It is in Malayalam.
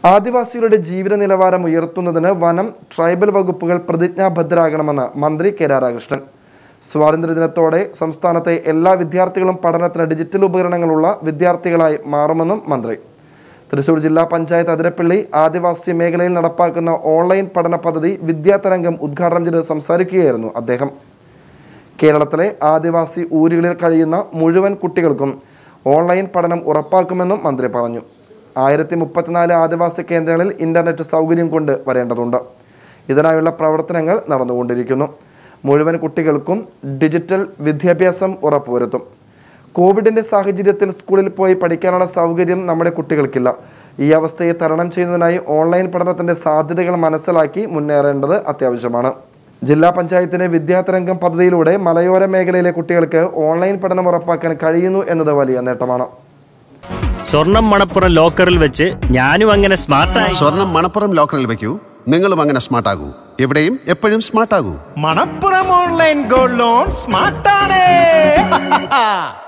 ആദിവാസികളുടെ ജീവിത നിലവാരം ഉയർത്തുന്നതിന് വനം ട്രൈബൽ വകുപ്പുകൾ പ്രതിജ്ഞാബദ്ധരാകണമെന്ന് മന്ത്രി കെ രാധാകൃഷ്ണൻ സ്വാതന്ത്ര്യദിനത്തോടെ സംസ്ഥാനത്തെ എല്ലാ വിദ്യാർത്ഥികളും പഠനത്തിന് ഡിജിറ്റൽ ഉപകരണങ്ങളുള്ള വിദ്യാർത്ഥികളായി മാറുമെന്നും മന്ത്രി തൃശൂർ ജില്ലാ പഞ്ചായത്ത് അതിരപ്പള്ളി ആദിവാസി മേഖലയിൽ നടപ്പാക്കുന്ന ഓൺലൈൻ പഠന പദ്ധതി വിദ്യാതരംഗം ഉദ്ഘാടനം ചെയ്ത് സംസാരിക്കുകയായിരുന്നു അദ്ദേഹം കേരളത്തിലെ ആദിവാസി ഊരുകളിൽ കഴിയുന്ന മുഴുവൻ കുട്ടികൾക്കും ഓൺലൈൻ പഠനം ഉറപ്പാക്കുമെന്നും മന്ത്രി പറഞ്ഞു ആയിരത്തി മുപ്പത്തിനാല് ആദിവാസി കേന്ദ്രങ്ങളിൽ ഇന്റർനെറ്റ് സൗകര്യം കൊണ്ട് വരേണ്ടതുണ്ട് ഇതിനായുള്ള പ്രവർത്തനങ്ങൾ നടന്നുകൊണ്ടിരിക്കുന്നു മുഴുവൻ കുട്ടികൾക്കും ഡിജിറ്റൽ വിദ്യാഭ്യാസം ഉറപ്പുവരുത്തും കോവിഡിന്റെ സാഹചര്യത്തിൽ സ്കൂളിൽ പോയി പഠിക്കാനുള്ള സൗകര്യം നമ്മുടെ കുട്ടികൾക്കില്ല ഈ അവസ്ഥയെ തരണം ചെയ്യുന്നതിനായി ഓൺലൈൻ പഠനത്തിന്റെ സാധ്യതകൾ മനസ്സിലാക്കി മുന്നേറേണ്ടത് അത്യാവശ്യമാണ് ജില്ലാ പഞ്ചായത്തിന്റെ വിദ്യാതരംഗം പദ്ധതിയിലൂടെ മലയോര മേഖലയിലെ കുട്ടികൾക്ക് ഓൺലൈൻ പഠനം ഉറപ്പാക്കാൻ കഴിയുന്നു എന്നത് വലിയ നേട്ടമാണ് സ്വർണം മണപ്പുറം ലോക്കറിൽ വെച്ച് ഞാനും അങ്ങനെ സ്മാർട്ടായി സ്വർണം മണപ്പുറം ലോക്കറിൽ വെക്കൂ നിങ്ങളും അങ്ങനെ സ്മാർട്ട് ആകൂ എവിടെയും എപ്പോഴും സ്മാർട്ട് ആകൂ മണപ്പുറം ഓൺലൈൻ ഗോൾഡ് ലോൺ സ്മാർട്ടാണ്